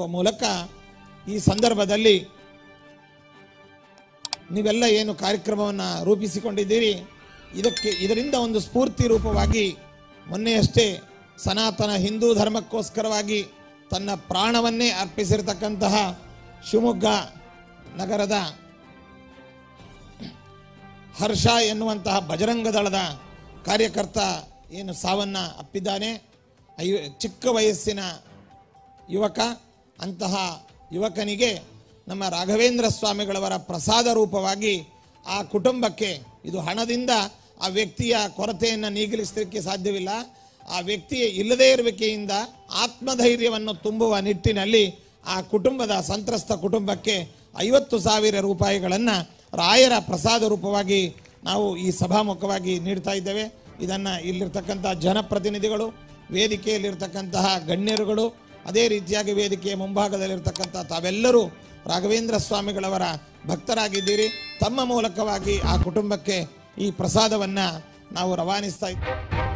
ರವಾನಿಸುವ ಮೂಲಕ ಈ ಸಂದರ್ಭದಲ್ಲಿ ನೀವೆಲ್ಲ ಏನು ಕಾರ್ಯಕ್ರಮವನ್ನು ರೂಪಿಸಿಕೊಂಡಿದ್ದೀರಿ ಇದಕ್ಕೆ ಇದರಿಂದ ಒಂದು ಸ್ಫೂರ್ತಿ ರೂಪವಾಗಿ ಮೊನ್ನೆಯಷ್ಟೇ ಸನಾತನ ಹಿಂದೂ ಧರ್ಮಕ್ಕೋಸ್ಕರವಾಗಿ ತನ್ನ ಪ್ರಾಣವನ್ನೇ ಅರ್ಪಿಸಿರತಕ್ಕಂತಹ ಶಿವಮೊಗ್ಗ ನಗರದ ಹರ್ಷ ಎನ್ನುವಂತಹ ಬಜರಂಗ ದಳದ ಕಾರ್ಯಕರ್ತ ಏನು ಸಾವನ್ನ ಅಪ್ಪಿದ್ದಾನೆ ಐ ಚಿಕ್ಕ ವಯಸ್ಸಿನ ಯುವಕ ಅಂತಹ ಯುವಕನಿಗೆ ನಮ್ಮ ರಾಘವೇಂದ್ರ ಸ್ವಾಮಿಗಳವರ ಪ್ರಸಾದ ರೂಪವಾಗಿ ಆ ಕುಟುಂಬಕ್ಕೆ ಇದು ಹಣದಿಂದ ಆ ವ್ಯಕ್ತಿಯ ಕೊರತೆಯನ್ನು ನೀಗಿಸಲಿಕ್ಕೆ ಸಾಧ್ಯವಿಲ್ಲ ಆ ವ್ಯಕ್ತಿಯ ಇಲ್ಲದೇ ಇರುವಿಕೆಯಿಂದ ಆತ್ಮಧೈರ್ಯವನ್ನು ತುಂಬುವ ನಿಟ್ಟಿನಲ್ಲಿ ಆ ಕುಟುಂಬದ ಸಂತ್ರಸ್ತ ಕುಟುಂಬಕ್ಕೆ ಐವತ್ತು ಸಾವಿರ ರೂಪಾಯಿಗಳನ್ನು ರಾಯರ ಪ್ರಸಾದ ರೂಪವಾಗಿ ನಾವು ಈ ಸಭಾಮುಖವಾಗಿ ನೀಡ್ತಾ ಇದ್ದೇವೆ ಇದನ್ನು ಇಲ್ಲಿರ್ತಕ್ಕಂಥ ಜನಪ್ರತಿನಿಧಿಗಳು ವೇದಿಕೆಯಲ್ಲಿರ್ತಕ್ಕಂತಹ ಗಣ್ಯರುಗಳು ಅದೇ ರೀತಿಯಾಗಿ ವೇದಿಕೆಯ ಮುಂಭಾಗದಲ್ಲಿರ್ತಕ್ಕಂಥ ತಾವೆಲ್ಲರೂ ರಾಘವೇಂದ್ರ ಸ್ವಾಮಿಗಳವರ ಭಕ್ತರಾಗಿದ್ದೀರಿ ತಮ್ಮ ಮೂಲಕವಾಗಿ ಆ ಕುಟುಂಬಕ್ಕೆ ಈ ಪ್ರಸಾದವನ್ನು ನಾವು ರವಾನಿಸ್ತಾ ಇದ್ದೇವೆ